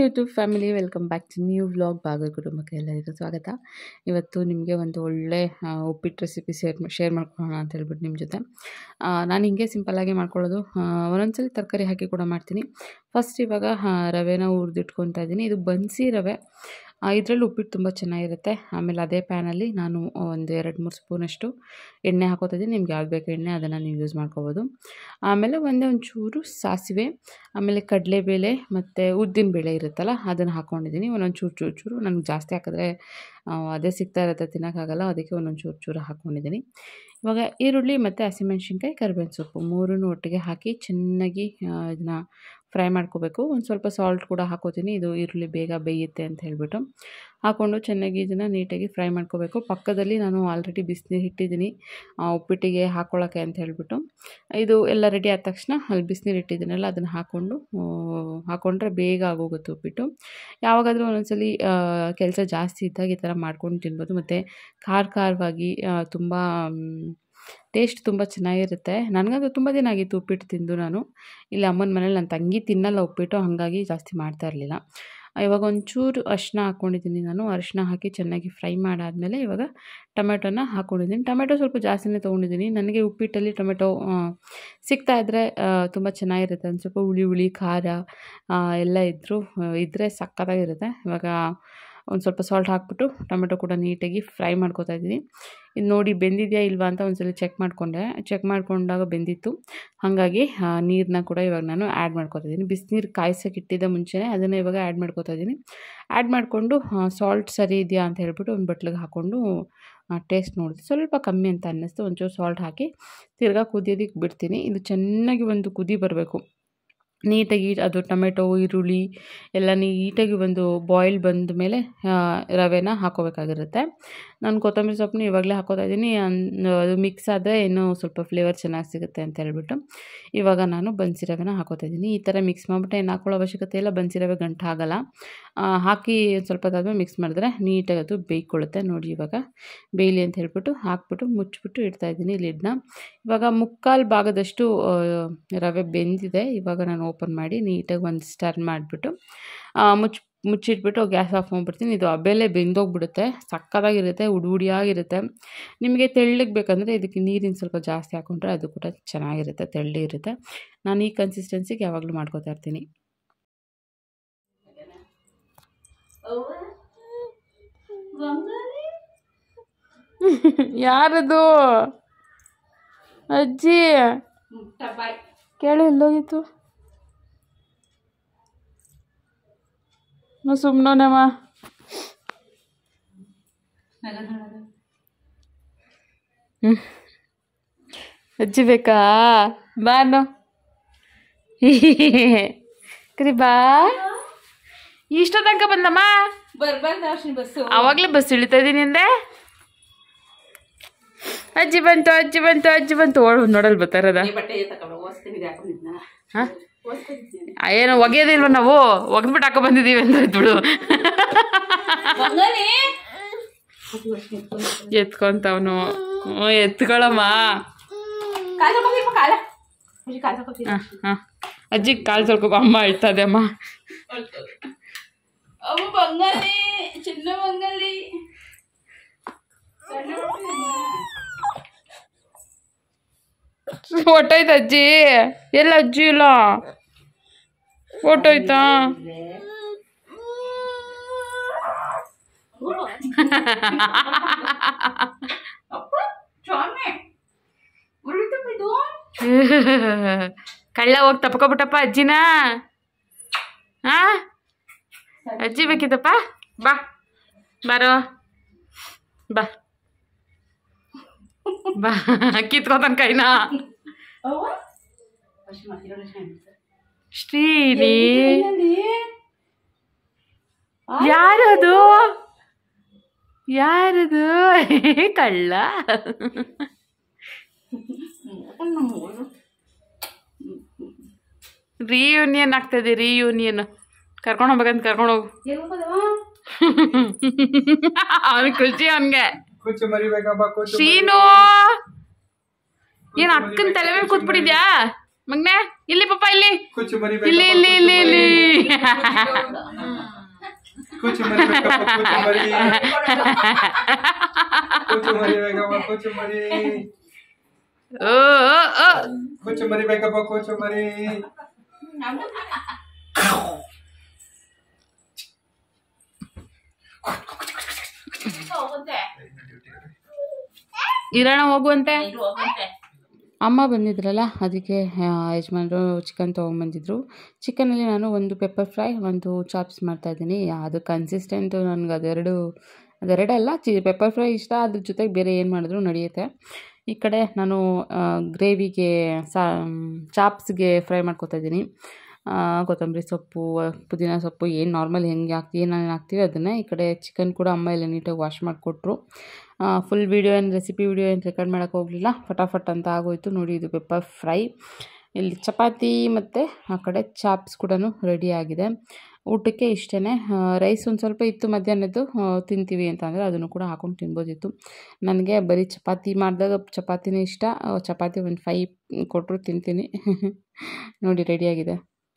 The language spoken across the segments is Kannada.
YouTube family welcome back to new vlog ಬಾಗಲ್ ಕುಟುಂಬಕ್ಕೆ ಎಲ್ಲರಿಗೂ ಸ್ವಾಗತ ಇವತ್ತು ನಿಮಗೆ ಒಂದು ಒಳ್ಳೆ ಆ, ಉಪ್ಪಿಟ್ಟು ರೆಸಿಪಿ ಶೇರ್ ಶೇರ್ ಮಾಡ್ಕೊಳ್ಳೋಣ ಅಂತ ಹೇಳ್ಬಿಟ್ಟು ನಿಮ್ಮ ಜೊತೆ ಆ, ನಾನು ಹಿಂಗೆ ಸಿಂಪಲ್ಲಾಗಿ ಮಾಡ್ಕೊಳ್ಳೋದು ಆ, ಒಂದೊಂದ್ಸಲಿ ತರಕಾರಿ ಹಾಕಿ ಕೂಡ ಮಾಡ್ತೀನಿ ಫಸ್ಟ್ ಇವಾಗ ಆ, ರವೆನ ಹುರಿದಿಟ್ಕೊತಾ ಇದ್ದೀನಿ ಇದು ಬನ್ಸಿ ರವೆ ಇದರಲ್ಲಿ ಉಪ್ಪಿಟ್ಟು ತುಂಬ ಚೆನ್ನಾಗಿರುತ್ತೆ ಆಮೇಲೆ ಅದೇ ಪ್ಯಾನಲ್ಲಿ ನಾನು ಒಂದು ಎರಡು ಮೂರು ಸ್ಪೂನಷ್ಟು ಎಣ್ಣೆ ಹಾಕೋತಾ ಇದ್ದೀನಿ ನಿಮ್ಗೆ ಯಾವ್ದು ಬೇಕು ಎಣ್ಣೆ ಅದನ್ನು ನೀವು ಯೂಸ್ ಮಾಡ್ಕೋಬೋದು ಆಮೇಲೆ ಒಂದೇ ಒಂಚೂರು ಸಾಸಿವೆ ಆಮೇಲೆ ಕಡಲೆಬೇಳೆ ಮತ್ತು ಉದ್ದಿನ ಬೇಳೆ ಇರುತ್ತಲ್ಲ ಅದನ್ನು ಹಾಕ್ಕೊಂಡಿದ್ದೀನಿ ಒಂದೊಂದು ಚೂರು ಚೂರು ಚೂರು ನನಗೆ ಜಾಸ್ತಿ ಹಾಕಿದ್ರೆ ಆ, ಅದೇ ಸಿಗ್ತಾ ಇರುತ್ತೆ ತಿನ್ನೋಕ್ಕಾಗಲ್ಲ ಅದಕ್ಕೆ ಒಂದೊಂದು ಚೂರು ಚೂರು ಹಾಕ್ಕೊಂಡಿದ್ದೀನಿ ಇವಾಗ ಈರುಳ್ಳಿ ಮತ್ತು ಹಸಿಮೆಣ್ಸಿನ್ಕಾಯಿ ಕರಿಬೇವಿನ ಸೊಪ್ಪು ಮೂರನ್ನು ಒಟ್ಟಿಗೆ ಹಾಕಿ ಚೆನ್ನಾಗಿ ಇದನ್ನು ಫ್ರೈ ಮಾಡ್ಕೋಬೇಕು ಒಂದು ಸ್ವಲ್ಪ ಸಾಲ್ಟ್ ಕೂಡ ಹಾಕೋತೀನಿ ಇದು ಈರುಳ್ಳಿ ಬೇಗ ಬೇಯುತ್ತೆ ಅಂತ ಹೇಳ್ಬಿಟ್ಟು ಹಾಕ್ಕೊಂಡು ಚೆನ್ನಾಗಿ ಇದನ್ನು ನೀಟಾಗಿ ಫ್ರೈ ಮಾಡ್ಕೋಬೇಕು ಪಕ್ಕದಲ್ಲಿ ನಾನು ಆಲ್ರೆಡಿ ಬಿಸಿನೀರು ಇಟ್ಟಿದ್ದೀನಿ ಆ, ಉಪ್ಪಿಟ್ಟಿಗೆ ಹಾಕ್ಕೊಳ್ಳೋಕ್ಕೆ ಅಂತ ಹೇಳ್ಬಿಟ್ಟು ಇದು ಎಲ್ಲ ರೆಡಿ ಆದ ತಕ್ಷಣ ಅಲ್ಲಿ ಬಿಸಿನೀರು ಇಟ್ಟಿದ್ದೀನಲ್ಲ ಅದನ್ನು ಹಾಕ್ಕೊಂಡು ಆ, ಹಾಕ್ಕೊಂಡ್ರೆ ಬೇಗ ಆಗೋಗುತ್ತೆ ಉಪ್ಪಿಟ್ಟು ಯಾವಾಗಾದರೂ ಒಂದೊಂದ್ಸಲಿ ಕೆಲಸ ಜಾಸ್ತಿ ಇದ್ದಾಗ ಈ ಥರ ಮಾಡ್ಕೊಂಡು ತಿನ್ಬೋದು ಮತ್ತು ಖಾರ ಖಾರವಾಗಿ ತುಂಬ ಟೇಸ್ಟ್ ತುಂಬ ಚೆನ್ನಾಗಿರುತ್ತೆ ನನಗಂತೂ ತುಂಬ ದಿನ ಆಗಿತ್ತು ಉಪ್ಪಿಟ್ಟು ತಿಂದು ನಾನು ಇಲ್ಲಿ ಅಮ್ಮನ ಮನೇಲಿ ನನ್ನ ತಂಗಿ ತಿನ್ನಲ್ಲ ಉಪ್ಪಿಟ್ಟು ಹಾಗಾಗಿ ಜಾಸ್ತಿ ಮಾಡ್ತಾ ಇರಲಿಲ್ಲ ಇವಾಗ ಒಂಚೂರು ಅರಿಶಿನ ಹಾಕ್ಕೊಂಡಿದ್ದೀನಿ ನಾನು ಅರಿಶಿನ ಹಾಕಿ ಚೆನ್ನಾಗಿ ಫ್ರೈ ಮಾಡಾದಮೇಲೆ ಇವಾಗ ಟೊಮೆಟೊನ ಹಾಕ್ಕೊಂಡಿದ್ದೀನಿ ಟೊಮೆಟೊ ಸ್ವಲ್ಪ ಜಾಸ್ತಿನೇ ತೊಗೊಂಡಿದ್ದೀನಿ ನನಗೆ ಉಪ್ಪಿಟ್ಟಲ್ಲಿ ಟೊಮೆಟೊ ಆ, ಸಿಗ್ತಾ ಇದ್ದರೆ ತುಂಬ ಚೆನ್ನಾಗಿರುತ್ತೆ ಒಂದು ಸ್ವಲ್ಪ ಹುಳಿ ಹುಳಿ ಖಾರ ಆ, ಎಲ್ಲ ಇದ್ದರೂ ಇದ್ದರೆ ಸಕ್ಕತ್ತಾಗಿರುತ್ತೆ ಇವಾಗ ಒಂದು ಸ್ವಲ್ಪ ಸಾಲ್ಟ್ ಹಾಕ್ಬಿಟ್ಟು ಟೊಮೆಟೊ ಕೂಡ ನೀಟಾಗಿ ಫ್ರೈ ಮಾಡ್ಕೊತಾ ಇದ್ದೀನಿ ಇದು ನೋಡಿ ಬೆಂದಿದೆಯಾ ಇಲ್ವಾ ಅಂತ ಒಂದ್ಸಲ ಚೆಕ್ ಮಾಡಿಕೊಂಡೆ ಚೆಕ್ ಮಾಡ್ಕೊಂಡಾಗ ಬೆಂದಿತ್ತು ಹಾಗಾಗಿ ನೀರನ್ನ ಕೂಡ ಇವಾಗ ನಾನು ಆ್ಯಡ್ ಮಾಡ್ಕೊತಾ ಇದ್ದೀನಿ ಬಿಸಿನೀರು ಕಾಯ್ಸೋಕೆ ಇಟ್ಟಿದ್ದ ಮುಂಚೆನೇ ಅದನ್ನು ಇವಾಗ ಆ್ಯಡ್ ಮಾಡ್ಕೊತಾ ಇದ್ದೀನಿ ಆ್ಯಡ್ ಮಾಡಿಕೊಂಡು ಸಾಲ್ಟ್ ಸರಿ ಇದೆಯಾ ಅಂತ ಹೇಳ್ಬಿಟ್ಟು ಒಂದು ಬಟ್ಲಿಗೆ ಹಾಕ್ಕೊಂಡು ಟೇಸ್ಟ್ ನೋಡಿದೆ ಸ್ವಲ್ಪ ಕಮ್ಮಿ ಅಂತ ಅನ್ನಿಸ್ತು ಒಂಚೂರು ಸಾಲ್ಟ್ ಹಾಕಿ ತಿರ್ಗಾ ಕುದಿಯೋದಕ್ಕೆ ಬಿಡ್ತೀನಿ ಇದು ಚೆನ್ನಾಗಿ ಒಂದು ಕುದಿ ಬರಬೇಕು ನೀಟಾಗಿ ಅದು ಟೊಮೆಟೊ ಈರುಳ್ಳಿ ಎಲ್ಲ ನೀಟಾಗಿ ಒಂದು ಬಾಯ್ಲ್ ಬಂದ ಮೇಲೆ ರವೆನ ಹಾಕೋಬೇಕಾಗಿರುತ್ತೆ ನಾನು ಕೊತ್ತಂಬರಿ ಸೊಪ್ಪನ್ನ ಇವಾಗಲೇ ಹಾಕೋತಾ ಇದ್ದೀನಿ ಅನ್- ಅದು ಮಿಕ್ಸ್ ಆದರೆ ಇನ್ನೂ ಸ್ವಲ್ಪ ಫ್ಲೇವರ್ ಚೆನ್ನಾಗಿ ಸಿಗುತ್ತೆ ಅಂತ ಹೇಳ್ಬಿಟ್ಟು ಇವಾಗ ನಾನು ಬನ್ಸಿ ರವೆನ ಹಾಕೋತಾ ಇದ್ದೀನಿ ಈ ಥರ ಮಿಕ್ಸ್ ಮಾಡಿಬಿಟ್ಟು ಏನು ಹಾಕೊಳ್ಳೋ ಅವಶ್ಯಕತೆ ಇಲ್ಲ ಬನ್ಸಿ ರವೆ ಗಂಟು ಆಗಲ್ಲ ಆ, ಹಾಕಿ ಒಂದ್ ಸ್ವಲ್ಪ ಆದಮೇಲೆ ಮಿಕ್ಸ್ ಮಾಡಿದ್ರೆ ನೀಟಾಗಿ ಅದು ಬೇಯ್ಕೊಳ್ಳುತ್ತೆ ನೋಡಿ ಇವಾಗ ಬೇಯಲಿ ಅಂತ ಹೇಳ್ಬಿಟ್ಟು ಹಾಕ್ಬಿಟ್ಟು ಮುಚ್ಚಿಬಿಟ್ಟು ಇಡ್ತಾ ಇದ್ದೀನಿ ಲಿಡ್ನ ಇವಾಗ ಮುಕ್ಕಾಲು ಭಾಗದಷ್ಟು ಆ, ರವೆ ಬೆಂದಿದೆ ಇವಾಗ ನಾನು ಓಪನ್ ಮಾಡಿ ನೀಟಾಗಿ ಒಂದು ಸ್ಟರ್ ಮಾಡಿಬಿಟ್ಟು ಮುಚ್ಚಿ ಮುಚ್ಚಿಟ್ಬಿಟ್ಟು ಗ್ಯಾಸ್ ಆಫ್ ಮಾಡ್ಬಿಡ್ತೀನಿ ಇದು ಅಬೇಲೆ ಬೆಂದೋಗ್ಬಿಡುತ್ತೆ ಸಕ್ಕತ್ತಾಗಿರುತ್ತೆ ಉಡಿ ಉಡಿಯಾಗಿರುತ್ತೆ ನಿಮಗೆ ತೆಳ್ಳಗೆ ಬೇಕಂದರೆ ಇದಕ್ಕೆ ನೀರಿನ ಸ್ವಲ್ಪ ಜಾಸ್ತಿ ಹಾಕ್ಕೊಂಡ್ರೆ ಅದು ಕೂಡ ಚೆನ್ನಾಗಿರುತ್ತೆ ತೆಳ್ಳಿ ಇರುತ್ತೆ ನಾನು ಈ ಕನ್ಸಿಸ್ಟೆನ್ಸಿಗೆ ಯಾವಾಗಲೂ ಮಾಡ್ಕೊತಾ ಇರ್ತೀನಿ ಯಾರದು ಅಜ್ಜಿ ಕೇಳು ಎಲ್ಲೋಗಿತ್ತು ಸುಮ್ಮನಮ್ಮ ಅಜ್ಜಿ ಬೇಕಾ ಬಾನು ಕರಿ ಬಾ ಇಷ್ಟ ತನಕ ಬಂದಮ್ಮ ಬರ್ಬಾರ್ದು ಅರ್ಶಿನ ಬಸ್ಸು ಅವಾಗಲೇ ಬಸ್ ಇಳಿತಾ ಇದೀನಿ ಅಂದೆ ಅಜ್ಜಿ ಬಂತು ಅಜ್ಜಿ ಬಂತು ಅಜ್ಜಿ ಬಂತು ಓಡ್ ನೋಡಲ್ ಬರ್ತಾರದ ಈ ಬಟ್ಟೆ ತಗೊಂಡು ಓದಿಸ್ತೀನಿ ಹಾಕೊಂಡಿದ್ನ ಹಾ ಏನು ಒಗೆಯೋದಿಲ್ವ ನಾವು ಒಗೆದ್ಬಿಟ್ಟು ಹಾಕೋ ಬಂದಿದ್ದೀವಿ ಅಂತ ಬಿಡು ಎತ್ಕೊಂತವನು ಹ್ಞೂ ಎತ್ಕೊಳಮ್ಮ ಕಾಲ ತಗೊಂಡಿಪ್ಪ ಕಾಲ ಅಜ್ಜಿ ಕಾಲ ತಗೋತೀನಿ ಹಾಂ ಹಾಂ ಅಜ್ಜಿ ಕಾಲು ತೊಳ್ಕೊ ಅಮ್ಮ ಅಳ್ತದೆ ಅಮ್ಮ ಅವು ಬಂಗಾಲಿ ಚಿನ್ನ ಬಂಗಾಲಿ ಹೊಟ್ಟೋಯ್ತು ಅಜ್ಜಿ ಎಲ್ಲ ಅಜ್ಜಿ ಇಲ್ಲ ಹೊಟ್ಟೋಯ್ತಾ ಅಪ್ಪ ಸ್ವಾಮಿ ಉಳಿತಪ್ಪ ಇದು ಕಳ್ಳ ಹೋಗಿ ತಪ್ಕೊಬಿಟ್ಟಪ್ಪ ಅಜ್ಜಿನ ಹಾ ಅಜ್ಜಿ ಬೇಕಿತ್ತಪ್ಪ ಬಾ ಬಾರೋ ಬಾ ಬಾ ಕಿತ್ಕೋತಾನ ಕೈನ ಅವ್ವ ಅಷ್ಟು ಮಾತಿರೋ ಶ್ರೀನಿ ಯಾರದು ಯಾರದು ಕಳ್ಳ ರೀಯೂನಿಯನ್ ಆಗ್ತದೆ ರೀಯೂನಿಯನ್ ಕರ್ಕೊಂಡು ಹೋಗ್ಬೇಕಂತ ಕರ್ಕೊಂಡು ಹೋಗು ಅವನಿಗೆ ಖುಷಿ ಅವನಿಗೆ ಕುಚ್ಚು ಮರಿಬೇಕಪ್ಪ ಕುಚ್ಚು ಶ್ರೀನು ಏನ್ ಅಕ್ಕನ ತಲೆ ಮೇಲೆ ಕೂತ್ಬಿಟ್ಟಿದ್ಯಾ ಮಗ್ನೆ ಇಲ್ಲಿ ಪಾಪ ಇಲ್ಲಿ ಕುಚ್ಚು ಇಲ್ಲಿ ಇಲ್ಲಿ ಇಲ್ಲಿ ಇಲ್ಲಿ ಕೂಚು ಮರಿ ಬೇಕಪ್ಪ ಕೂಚು ಮರಿ ಕೂಚು ಮರಿ ಬೇಕಪ್ಪ ಕೂಚು ಮರಿ ಓ ಓ, ಓ. ಕೂಚು ಮರಿ ಬೇಕಪ್ಪ ಕೂಚು ಮರಿ ಹೋಗುತ್ತೆ ಇರೋಣ ಹೋಗುವಂತೆ ಇದು ಹೋಗುತ್ತೆ ಅಮ್ಮ ಬಂದಿದ್ರಲ್ಲ ಅದಕ್ಕೆ ಆ, ಯಜಮಾನ್ರು ಚಿಕನ್ ತೊಗೊಂಬಂದಿದ್ರು ಚಿಕನಲ್ಲಿ ನಾನು ಒಂದು ಪೆಪ್ಪರ್ ಫ್ರೈ ಒಂದು ಚಾಪ್ಸ್ ಮಾಡ್ತಾಯಿದ್ದೀನಿ ಅದು ಕನ್ಸಿಸ್ಟೆಂಟು ನನಗೆ ಅದೆರಡು ಅದೆರಡಲ್ಲ ಚಿ ಪೆಪ್ಪರ್ ಫ್ರೈ ಇಷ್ಟ ಅದ್ರ ಜೊತೆಗೆ ಬೇರೆ ಏನು ಮಾಡಿದ್ರು ನಡೆಯುತ್ತೆ ಈ ಕಡೆ ನಾನು ಗ್ರೇವಿಗೆ ಸಾ ಚಾಪ್ಸ್ಗೆ ಫ್ರೈ ಮಾಡ್ಕೊತಾ ಇದ್ದೀನಿ ಕೊತ್ತಂಬರಿ ಸೊಪ್ಪು ಪುದೀನ ಸೊಪ್ಪು ಏನು ನಾರ್ಮಲ್ ಹೆಂಗೆ ಹಾಕ್ತೀವಿ ಏನೇನು ಹಾಕ್ತೀವಿ ಅದನ್ನೇ ಈ ಕಡೆ ಚಿಕನ್ ಕೂಡ ಅಮ್ಮ ಎಲ್ಲ ನೀಟಾಗಿ ವಾಶ್ ಮಾಡಿಕೊಟ್ರು ಫುಲ್ ವೀಡಿಯೋ ಏನು ರೆಸಿಪಿ ವೀಡಿಯೋ ಏನು ರೆಕಾರ್ಡ್ ಮಾಡೋಕ್ಕೆ ಹೋಗಲಿಲ್ಲ ಫಟಾಫಟ್ ಅಂತ ಆಗೋಯ್ತು ನೋಡಿ ಇದು ಪೆಪ್ಪರ್ ಫ್ರೈ ಇಲ್ಲಿ ಚಪಾತಿ ಮತ್ತು ಆ ಕಡೆ ಚಾಪ್ಸ್ ಕೂಡ ರೆಡಿ ಆಗಿದೆ ಊಟಕ್ಕೆ ಇಷ್ಟೇ ರೈಸ್ ಒಂದು ಸ್ವಲ್ಪ ಇತ್ತು ಮಧ್ಯಾಹ್ನದ್ದು ಆ, ತಿಂತೀವಿ ಅಂತ ಅಂದರೆ ಅದನ್ನು ಕೂಡ ಹಾಕೊಂಡು ತಿನ್ಬೋದಿತ್ತು ನನಗೆ ಬರೀ ಚಪಾತಿ ಮಾಡಿದಾಗ ಚಪಾತಿನೇ ಇಷ್ಟ ಆ, ಚಪಾತಿ ಒಂದು ಫೈ ಕೊಟ್ಟರು ತಿಂತೀನಿ ನೋಡಿ ರೆಡಿಯಾಗಿದೆ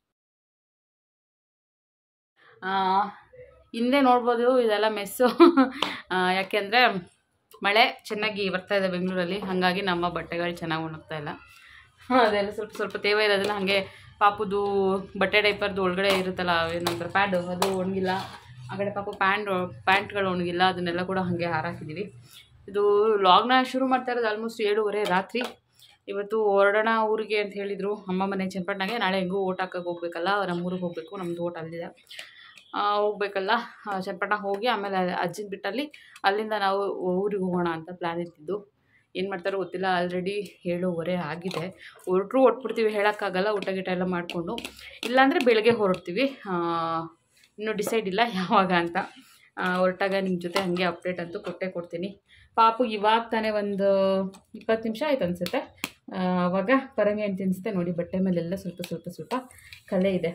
ಹಿಂದೆ ನೋಡ್ಬೋದು ಇದೆಲ್ಲ ಮೆಸ್ಸು ಯಾಕೆಂದರೆ ಮಳೆ ಚೆನ್ನಾಗಿ ಬರ್ತಾ ಇದೆ ಬೆಂಗಳೂರಲ್ಲಿ ಹಾಗಾಗಿ ನಮ್ಮ ಬಟ್ಟೆಗಳು ಚೆನ್ನಾಗಿ ಒಣಗ್ತಾ ಇಲ್ಲ ಅದೆಲ್ಲ ಸ್ವಲ್ಪ ಸ್ವಲ್ಪ ತೇವ ಇರೋದನ್ನ ಹಾಗೆ ಪಾಪುದು ಬಟ್ಟೆ ಡೈಪರ್ದು ಒಳಗಡೆ ಇರುತ್ತಲ್ಲ ಏನಂತಾರೆ ಪ್ಯಾಡು ಅದು ಒಣಗಿಲ್ಲ ಆ ಕಡೆ ಪಾಪು ಪ್ಯಾಂಟ್ ಪ್ಯಾಂಟ್ಗಳು ಒಣಗಿಲ್ಲ ಅದನ್ನೆಲ್ಲ ಕೂಡ ಹಾಗೆ ಹಾರಾಕಿದ್ದೀವಿ ಇದು ಲಾಗ್ನ ಶುರು ಮಾಡ್ತಾ ಇರೋದು ಆಲ್ಮೋಸ್ಟ್ ಏಳುವರೆ ರಾತ್ರಿ ಇವತ್ತು ಹೊರಡೋಣ ಊರಿಗೆ ಅಂತ ಹೇಳಿದರು ಅಮ್ಮ ಮನೆ ಚನ್ನಪಟ್ಟಣಗೆ ನಾಳೆ ಹೆಂಗೂ ಓಟ್ ಹಾಕಕ್ಕೆ ಹೋಗ್ಬೇಕಲ್ಲ ನಮ್ಮ ಊರಿಗೆ ಹೋಗಬೇಕು ನಮ್ಮದು ಓಟ್ ಅಲ್ಲಿದೆ ಆ, ಹೋಗ್ಬೇಕಲ್ಲ ಆ, ಚನ್ನಪಟ್ಟಣ ಹೋಗಿ ಆಮೇಲೆ ಅಜ್ಜಿನ ಬಿಟ್ಟಲ್ಲಿ ಅಲ್ಲಿಂದ ನಾವು ಊರಿಗೆ ಹೋಗೋಣ ಅಂತ ಪ್ಲ್ಯಾನ್ ಇತ್ತಿದ್ದು ಏನು ಮಾಡ್ತಾರೋ ಗೊತ್ತಿಲ್ಲ ಆಲ್ರೆಡಿ ಏಳುವರೆ ಆಗಿದೆ ಹೊರಟ್ರು ಹೊಟ್ಬಿಡ್ತೀವಿ ಹೇಳೋಕ್ಕಾಗಲ್ಲ ಊಟ ಗೀಟ ಎಲ್ಲ ಮಾಡಿಕೊಂಡು ಇಲ್ಲಾಂದರೆ ಬೆಳಗ್ಗೆ ಹೊರಡ್ತೀವಿ ಆ, ಇನ್ನೂ ಡಿಸೈಡ್ ಇಲ್ಲ ಯಾವಾಗ ಅಂತ ಆ, ಹೊರಟಾಗ ನಿಮ್ಮ ಜೊತೆ ಹಾಗೆ ಅಪ್ಡೇಟ್ ಅಂತೂ ಕೊಟ್ಟೇ ಕೊಡ್ತೀನಿ ಪಾಪು ಇವಾಗ ತಾನೇ ಒಂದು ಇಪ್ಪತ್ತು ನಿಮಿಷ ಆಯ್ತು ಅನಿಸುತ್ತೆ ಅವಾಗ ಪರಂಗಿ ಹಣ್ಣು ತಿನ್ನಿಸ್ತೆ ನೋಡಿ ಬಟ್ಟೆ ಮೇಲೆಲ್ಲ ಸ್ವಲ್ಪ ಸ್ವಲ್ಪ ಸ್ವಲ್ಪ ಕಲೆ ಇದೆ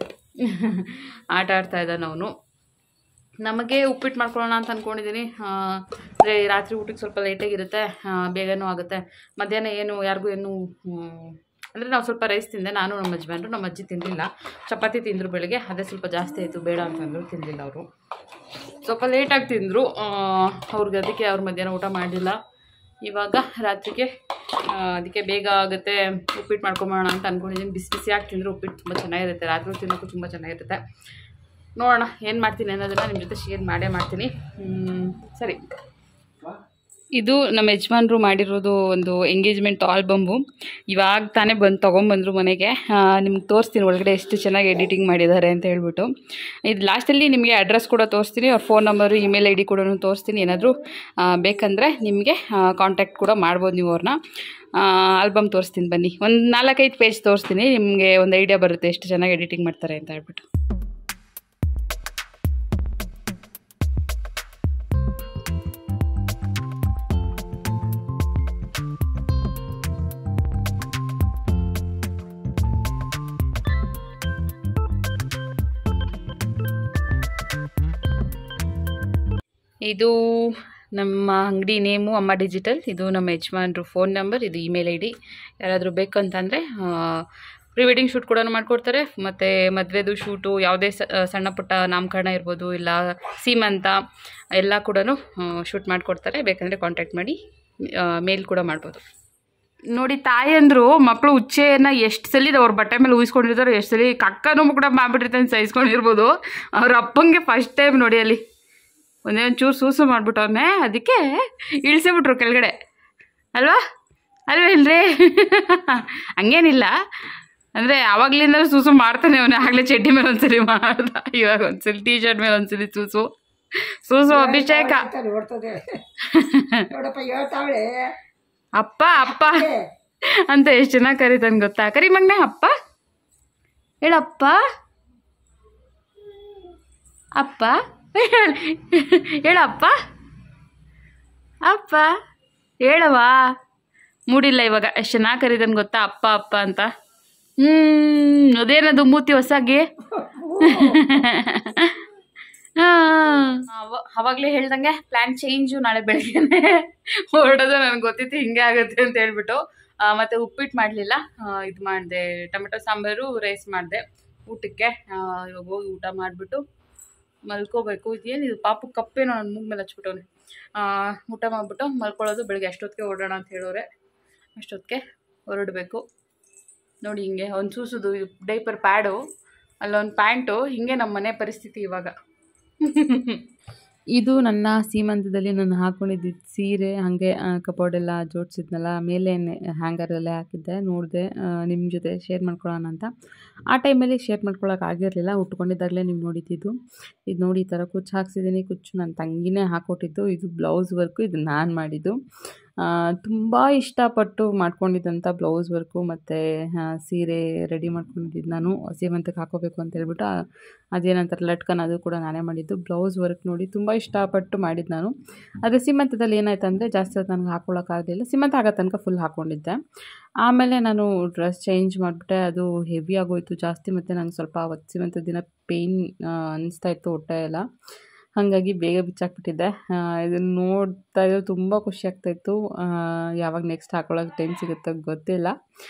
ಆಟ ಆಡ್ತಾ ಇದ್ದಾನೆ ಅವನು ನಮಗೆ ಉಪ್ಪಿಟ್ಟು ಮಾಡ್ಕೊಳ್ಳೋಣ ಅಂತ ಅಂದ್ಕೊಂಡಿದ್ದೀನಿ ಅಂದರೆ ರಾತ್ರಿ ಊಟಕ್ಕೆ ಸ್ವಲ್ಪ ಲೇಟಾಗಿರುತ್ತೆ ಬೇಗನೂ ಆಗುತ್ತೆ ಮಧ್ಯಾಹ್ನ ಏನು ಯಾರಿಗೂ ಏನು ಅಂದರೆ ನಾವು ಸ್ವಲ್ಪ ರೈಸ್ ತಿಂದೆ ನಾನು ನಮ್ಮ ಯಜಮಾನ್ರು ನಮ್ಮ ಅಜ್ಜಿ ತಿನ್ನಲಿಲ್ಲ ಚಪಾತಿ ತಿಂದರು ಬೆಳಗ್ಗೆ ಅದೇ ಸ್ವಲ್ಪ ಜಾಸ್ತಿ ಆಯಿತು ಬೇಡ ಅಂತಂದರು ತಿನ್ನಲಿಲ್ಲ ಅವರು ಸ್ವಲ್ಪ ಲೇಟಾಗಿ ತಿಂದರು ಅವ್ರಿಗೆ ಅದಕ್ಕೆ ಅವ್ರ ಮಧ್ಯಾಹ್ನ ಊಟ ಮಾಡಲಿಲ್ಲ ಇವಾಗ ರಾತ್ರಿಗೆ ಆ, ಅದಕ್ಕೆ ಬೇಗ ಆಗುತ್ತೆ ಉಪ್ಪಿಟ್ಟು ಮಾಡ್ಕೊಂಬೋಣ ಅಂತ ಅಂದ್ಕೊಂಡಿದ್ದೀನಿ ಬಿಸಿ ಬಿಸಿಯಾಗಿ ತಿಂದರೆ ಉಪ್ಪಿಟ್ಟು ತುಂಬ ಚೆನ್ನಾಗಿರುತ್ತೆ ರಾತ್ರಿ ತಿನ್ನೋಕ್ಕೂ ತುಂಬ ಚೆನ್ನಾಗಿರುತ್ತೆ ನೋಡೋಣ ಏನು ಮಾಡ್ತೀನಿ ಅನ್ನೋದನ್ನು ನಿಮ್ಮ ಜೊತೆ ಶೇರ್ ಮಾಡೇ ಮಾಡ್ತೀನಿ ಹ್ಮ್, ಸರಿ ಇದು ನಮ್ಮ ಯಜಮಾನ್ರು ಮಾಡಿರೋದು ಒಂದು ಎಂಗೇಜ್ಮೆಂಟ್ ಆಲ್ಬಮ್ಮು ಇವಾಗ ತಾನೇ ಬಂದು ತೊಗೊಂಬಂದರು ಮನೆಗೆ ನಿಮ್ಗೆ ತೋರಿಸ್ತೀನಿ ಒಳಗಡೆ ಎಷ್ಟು ಚೆನ್ನಾಗಿ ಎಡಿಟಿಂಗ್ ಮಾಡಿದ್ದಾರೆ ಅಂತ ಹೇಳ್ಬಿಟ್ಟು ಇದು ಲಾಸ್ಟಲ್ಲಿ ನಿಮಗೆ ಅಡ್ರೆಸ್ ಕೂಡ ತೋರಿಸ್ತೀನಿ ಅವ್ರ phone number email I D ಕೂಡ ತೋರಿಸ್ತೀನಿ ಏನಾದರೂ ಬೇಕಂದರೆ ನಿಮಗೆ ಕಾಂಟ್ಯಾಕ್ಟ್ ಕೂಡ ಮಾಡ್ಬೋದು ನೀವು ಅವ್ರನ್ನ ಆಲ್ಬಮ್ ತೋರಿಸ್ತೀನಿ ಬನ್ನಿ ಒಂದು ನಾಲ್ಕೈದು ಪೇಜ್ ತೋರಿಸ್ತೀನಿ ನಿಮಗೆ ಒಂದು ಐಡಿಯಾ ಬರುತ್ತೆ ಎಷ್ಟು ಚೆನ್ನಾಗಿ ಎಡಿಟಿಂಗ್ ಮಾಡ್ತಾರೆ ಅಂತ ಹೇಳ್ಬಿಟ್ಟು ಇದು ನಮ್ಮ ಅಂಗಡಿ ನೇಮು ಅಮ್ಮ ಡಿಜಿಟಲ್ ಇದು ನಮ್ಮ ಯಜಮಾನ್ರು ಫೋನ್ ನಂಬರ್ ಇದು ಇಮೇಲ್ ಐ ಡಿ ಯಾರಾದರೂ ಬೇಕಂತಂದರೆ ಪ್ರೀ ವೆಡ್ಡಿಂಗ್ ಶೂಟ್ ಕೂಡ ಮಾಡಿಕೊಡ್ತಾರೆ ಮತ್ತು ಮದುವೆದು ಶೂಟು ಯಾವುದೇ ಸ- ಸಣ್ಣ ಪುಟ್ಟ ನಾಮಕರಣ ಇರ್ಬೋದು ಇಲ್ಲ ಸೀಮಂತ ಎಲ್ಲ ಕೂಡ ಶೂಟ್ ಮಾಡಿಕೊಡ್ತಾರೆ ಬೇಕಂದರೆ ಕಾಂಟ್ಯಾಕ್ಟ್ ಮಾಡಿ ಮೇಲ್ ಕೂಡ ಮಾಡ್ಬೋದು ನೋಡಿ ತಾಯಿ ಅಂದರು ಮಕ್ಕಳು ಉಚ್ಚೆಯನ್ನು ಎಷ್ಟು ಸಲ ಅವ್ರ ಬಟ್ಟೆ ಮೇಲೆ ಊಹಿಸ್ಕೊಂಡಿರ್ತಾರೆ ಎಷ್ಟು ಸಲ ಕಕ್ಕನೂ ಕೂಡ ಮಾಡ್ಬಿಟ್ಟಿರ್ತಾನೆ ಸಹಿಸ್ಕೊಂಡಿರ್ಬೋದು ಅವ್ರ ಅಪ್ಪಂಗೆ ಫಸ್ಟ್ ಟೈಮ್ ನೋಡಿ ಅಲ್ಲಿ ಒಂದೇ ಒಂದು ಚೂರು ಸೂಸು ಮಾಡ್ಬಿಟ್ಟವ್ನೆ ಅದಕ್ಕೆ ಇಳಿಸೇ ಬಿಟ್ರು ಕೆಳಗಡೆ ಅಲ್ವಾ ಅಲ್ವಾ ಇಲ್ರಿ ಹಂಗೇನಿಲ್ಲ ಅಂದರೆ ಆವಾಗಲಿಂದ ಸೂಸು ಮಾಡ್ತಾನೆ ಅವನು ಆಗಲೇ ಚಡ್ಡಿ ಮೇಲೆ ಒಂದ್ಸಲಿ ಮಾಡ್ದ ಇವಾಗ ಒಂದ್ಸಲಿ ಟೀ ಶರ್ಟ್ ಮೇಲೆ ಒಂದ್ಸಲಿ ಸೂಸು ಸೂಸು ಅಭಿಷೇಕ ನೋಡ್ತದೆ ನೋಡಪ್ಪ ಹೇಳ್ತಾವಳೆ ಅಪ್ಪ ಅಪ್ಪ ಅಂತ ಎಷ್ಟು ಚೆನ್ನಾಗಿ ಕರೀತಾನೆ ಗೊತ್ತಾ ಕರಿ ಮಗ್ನೆ ಅಪ್ಪ ಹೇಳಪ್ಪ ಅಪ್ಪ ಹೇಳಪ್ಪ ಅಪ್ಪ ಹೇಳವಾ ಮೂಡಿಲ್ಲ ಇವಾಗ ಎಷ್ಟು ಚೆನ್ನಾಗಿ ಕರೀತಾನೆ ಗೊತ್ತಾ ಅಪ್ಪ ಅಪ್ಪ ಅಂತ ಹ್ಮ್ ಅದೇನದು ಮೂತಿ ಹೊಸಾಗಿ ಅವಾಗಲೇ ಹೇಳ್ದಂಗೆ ಪ್ಲ್ಯಾನ್ ಚೇಂಜು ನಾಳೆ ಬೆಳಗ್ಗೆನೆ ಹೊರಡೋದು ನನಗೆ ಗೊತ್ತಿತ್ತು ಹಿಂಗೆ ಆಗುತ್ತೆ ಅಂತ ಹೇಳ್ಬಿಟ್ಟು ಆ, ಮತ್ತೆ ಉಪ್ಪಿಟ್ಟು ಮಾಡಲಿಲ್ಲ ಇದು ಮಾಡಿದೆ ಟೊಮೆಟೊ ಸಾಂಬಾರು ರೈಸ್ ಮಾಡಿದೆ ಊಟಕ್ಕೆ ಆ, ಇವಾಗ ಹೋಗಿ ಊಟ ಮಾಡಿಬಿಟ್ಟು ಮಲ್ಕೋಬೇಕು ಇದೇನಿದು ಪಾಪು ಕಪ್ಪೇನೋ ನನ್ನ ಮೂಗ್ ಮೇಲೆ ಹಚ್ಬಿಟ್ಟವನೆ ಊಟ ಮಾಡಿಬಿಟ್ಟು ಮಲ್ಕೊಳ್ಳೋದು ಬೆಳಗ್ಗೆ ಅಷ್ಟೊತ್ತಿಗೆ ಓಡೋಣ ಅಂತ ಹೇಳೋರೆ ಅಷ್ಟೊತ್ತಿಗೆ ಹೊರಡಬೇಕು ನೋಡಿ ಹಿಂಗೆ ಒಂದು ಸೂಸುದು ಡೈಪರ್ ಪ್ಯಾಡು ಅಲ್ಲೊಂದು ಪ್ಯಾಂಟು ಹಿಂಗೆ ನಮ್ಮ ಮನೆ ಪರಿಸ್ಥಿತಿ ಇವಾಗ ಇದು ನನ್ನ ಸೀಮಂತದಲ್ಲಿ ನಾನು ಹಾಕ್ಕೊಂಡಿದ್ದ ಸೀರೆ ಹಾಗೆ ಕಬೋರ್ಡೆಲ್ಲ ಜೋಡಿಸಿದ್ನಲ್ಲ ಮೇಲೆ ಹ್ಯಾಂಗರಲ್ಲೇ ಹಾಕಿದ್ದೆ ನೋಡಿದೆ ನಿಮ್ಮ ಜೊತೆ ಶೇರ್ ಮಾಡ್ಕೊಳ್ಳೋಣ ಅಂತ ಆ ಟೈಮಲ್ಲಿ ಶೇರ್ ಮಾಡ್ಕೊಳಕ್ಕೆ ಆಗಿರಲಿಲ್ಲ ಉಟ್ಕೊಂಡಿದ್ದಾಗಲೇ ನೀವು ನೋಡಿದ್ದು ಇದು ನೋಡಿ ಈ ಥರ ಕುಚ್ಚು ಹಾಕ್ಸಿದ್ದೀನಿ ಕುಚ್ಚು ನನ್ನ ತಂಗಿನೇ ಹಾಕ್ಕೊಟ್ಟಿದ್ದು ಇದು ಬ್ಲೌಸ್ ವರ್ಕು ಇದು ನಾನು ಮಾಡಿದ್ದು ತುಂಬ ಇಷ್ಟಪಟ್ಟು ಮಾಡ್ಕೊಂಡಿದ್ದಂಥ ಬ್ಲೌಸ್ ವರ್ಕು ಮತ್ತು ಸೀರೆ ರೆಡಿ ಮಾಡ್ಕೊಂಡಿದ್ದು ನಾನು ಸೀಮಂತಕ್ಕೆ ಹಾಕೋಬೇಕು ಅಂತ ಹೇಳ್ಬಿಟ್ಟು ಆ- ಅದೇನಂತಾರೆ ಲಟ್ಕನ್ ಅದು ಕೂಡ ನಾನೇ ಮಾಡಿದ್ದು ಬ್ಲೌಸ್ ವರ್ಕ್ ನೋಡಿ ತುಂಬ ಇಷ್ಟಪಟ್ಟು ಮಾಡಿದ್ದು ನಾನು ಆದರೆ ಸೀಮಂತದಲ್ಲಿ ಏನಾಯ್ತು ಅಂದರೆ ಜಾಸ್ತಿ ಹೊತ್ತು ನನಗೆ ಹಾಕ್ಕೊಳ್ಳೋಕ್ಕಾಗಲಿಲ್ಲ ಸೀಮಂತ ಆಗೋ ತನಕ ಫುಲ್ ಹಾಕ್ಕೊಂಡಿದ್ದೆ ಆಮೇಲೆ ನಾನು ಡ್ರೆಸ್ ಚೇಂಜ್ ಮಾಡಿಬಿಟ್ಟೆ ಅದು ಹೆವಿ ಆಗೋಯ್ತು ಜಾಸ್ತಿ ಮತ್ತು ನಂಗೆ ಸ್ವಲ್ಪ ಅವತ್ತು ಸೀಮಂತದ ದಿನ ಪೇಯ್ನ್ ಅನಿಸ್ತಾ ಇತ್ತು ಹೊಟ್ಟೆ ಎಲ್ಲ ಹಾಗಾಗಿ ಬೇಗ ಬಿಚ್ಚಾಕ್ಬಿಟ್ಟಿದ್ದೆ ಇದನ್ನು ನೋಡ್ತಾ ಇದ್ರೆ ತುಂಬ ಖುಷಿ ಆಗ್ತಾಯಿತ್ತು ಯಾವಾಗ ನೆಕ್ಸ್ಟ್ ಹಾಕೊಳ್ಳೋಕೆ ಟೈಮ್ ಸಿಗುತ್ತೋ ಗೊತ್ತಿಲ್ಲ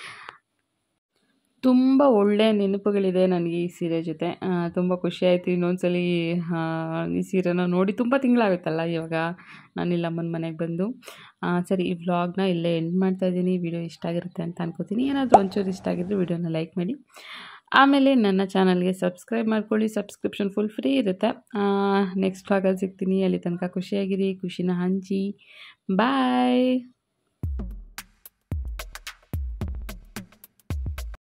ತುಂಬ ಒಳ್ಳೆಯ ನೆನಪುಗಳಿದೆ ನನಗೆ ಈ ಸೀರೆ ಜೊತೆ ತುಂಬ ಖುಷಿಯಾಯಿತು ಇನ್ನೊಂದ್ಸಲಿ ಆ, ಈ ಸೀರೆನ ನೋಡಿ ತುಂಬ ತಿಂಗಳಾಗುತ್ತಲ್ಲ ಇವಾಗ ನಾನಿಲ್ಲ ಅಮ್ಮನ ಮನೆಗೆ ಬಂದು ಆ, ಸರಿ ಈ ವ್ಲಾಗ್ನ ಇಲ್ಲೇ ಎಂಡ್ ಮಾಡ್ತಾ ಇದ್ದೀನಿ ವಿಡಿಯೋ ಇಷ್ಟ ಆಗಿರುತ್ತೆ ಅಂತ ಅನ್ಕೋತೀನಿ ಏನಾದರೂ ಒಂಚೂರು ಇಷ್ಟ ಆಗಿದ್ರೆ ವಿಡಿಯೋನ ಲೈಕ್ ಮಾಡಿ ಆಮೇಲೆ ನನ್ನ ಚಾನಲ್ಗೆ ಸಬ್ಸ್ಕ್ರೈಬ್ ಮಾಡ್ಕೊಳ್ಳಿ ಸಬ್ಸ್ಕ್ರಿಪ್ಷನ್ ಫುಲ್ ಫ್ರೀ ಇರುತ್ತೆ ನೆಕ್ಸ್ಟ್ ಭಾಗಲ್ಲಿ ಸಿಗ್ತೀನಿ ಅಲ್ಲಿ ತನಕ ಖುಷಿಯಾಗಿರಿ ಖುಷಿನ ಹಂಚಿ ಬಾಯ್